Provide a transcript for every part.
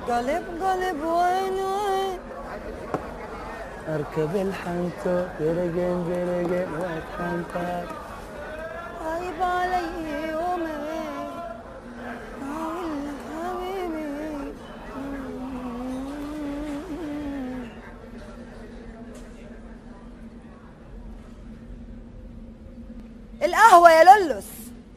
قلب قلب وين وين اركب الحنطة برقن برقن واتحنطر غايب علي يومين أقول لك حبيبي القهوة يا لولس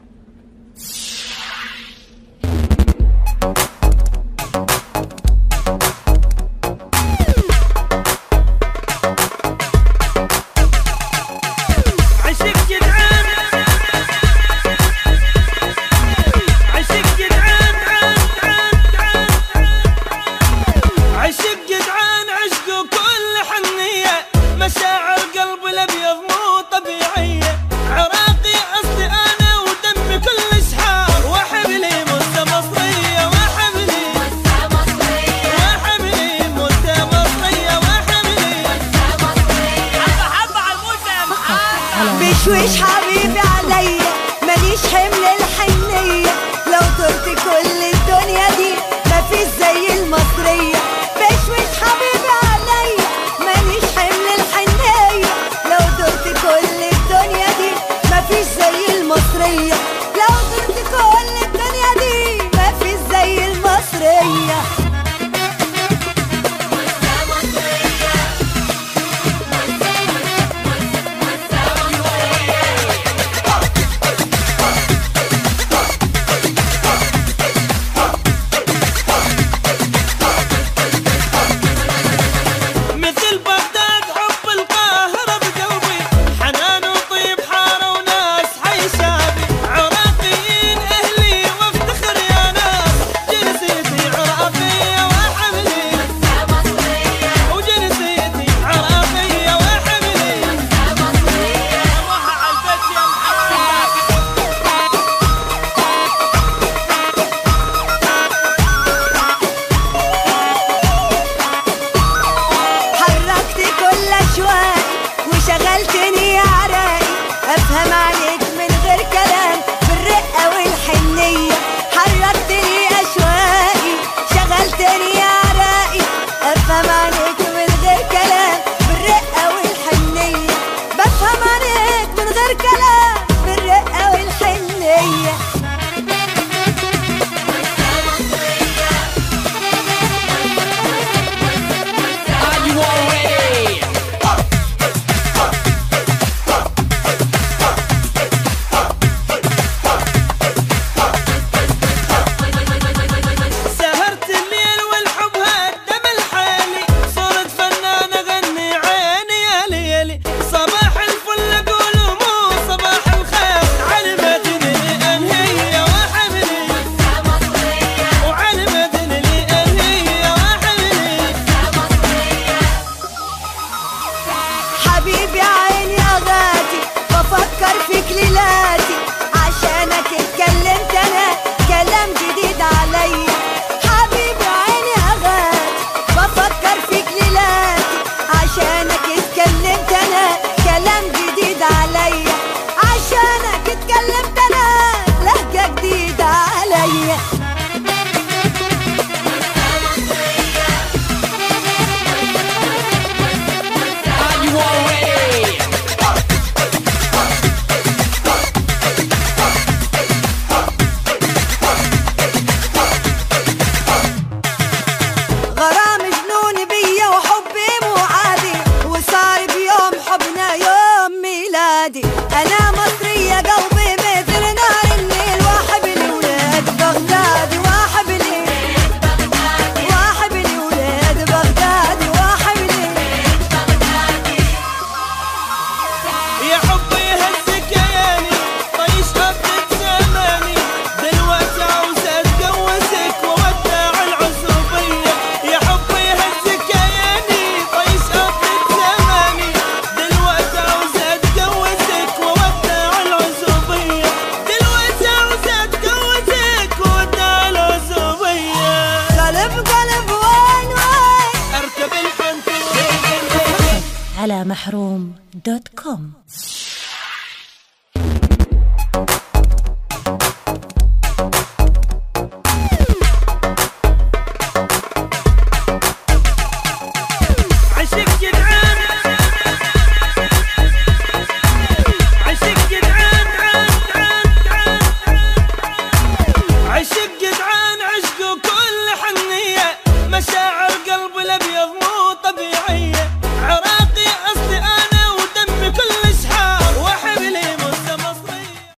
عشق جدعان عشق جدعان عان عان عان عشق جدعان عشقه كل حنية مشاعر قلب الأبيض مو طبيعية عراقي أصلي أنا ودمي كل شحار وحبلي مدة مصرية وحبلي وحبلي مدة مصرية وحبلي حبة حبة على الموسى يا محمد بشويش حبيبي عليا ماليش حمل الحنية لو طرت كل الدنيا دي مفيش زي المصرية بشويش حبيبي عليا ماليش حمل الحنية لو طرت كل الدنيا دي مفيش زي المصرية لو طرت كل الدنيا دي مفيش زي المصرية مثل بغداد حب القاهرة بقلبي حنان وطيب حارة وناس حي شعبي عراقيين أهلي وافتخر يا ناس جنسيتي عراقية وحملي وجنسيتي عراقية وحملي الله على البيت يا محمد حركت كل اشواقي وشغلتني يا عراقي افهم عليك من غير كلام بالرقه والحنيه حركتني اشواقي شغلتني يا عراقي افهم عليك من غير كلام بالرقه والحنيه بفهم عليك من غير كلام بالرقه والحنيه سهرت الليل والحب هدم الحالي صرت فنان اغني عيني يا ليلي صباح الفل اقول مو صباح الخير علمتني انهي وحبلي وعلمتني انهي وحبلي حبيبي عيني اغاتي بفكر فيك ليلاتي عشانك اتكلمت انا كلام جديد عليا حبيبي عيني اغاتي بفكر فيك ليلاتي عشانك اتكلمت انا كلام جديد عليا عشانك اتكلمت انا لهجة جديدة عليا غرام جنون بيا وحبي مو عادي وصار بيوم حبنا يوم ميلادي انا مصرية قلبي مثل نار النيل واحبلي ولاد بغداد واحبلي واحبلي ولاد بغداد واحبلي يا حبي هزك ياني طيش حبك زماني دلوقتي عاوز اتجوزك وودع العزوبية يا حبي هزك ياني طيش حبك زماني دلوقتي عاوز اتجوزك وودع العزوبية دلوقتي عاوز اتجوزك وودع العزوبية قلب قلب وين وين اركب الحنطور على محروم دوت كوم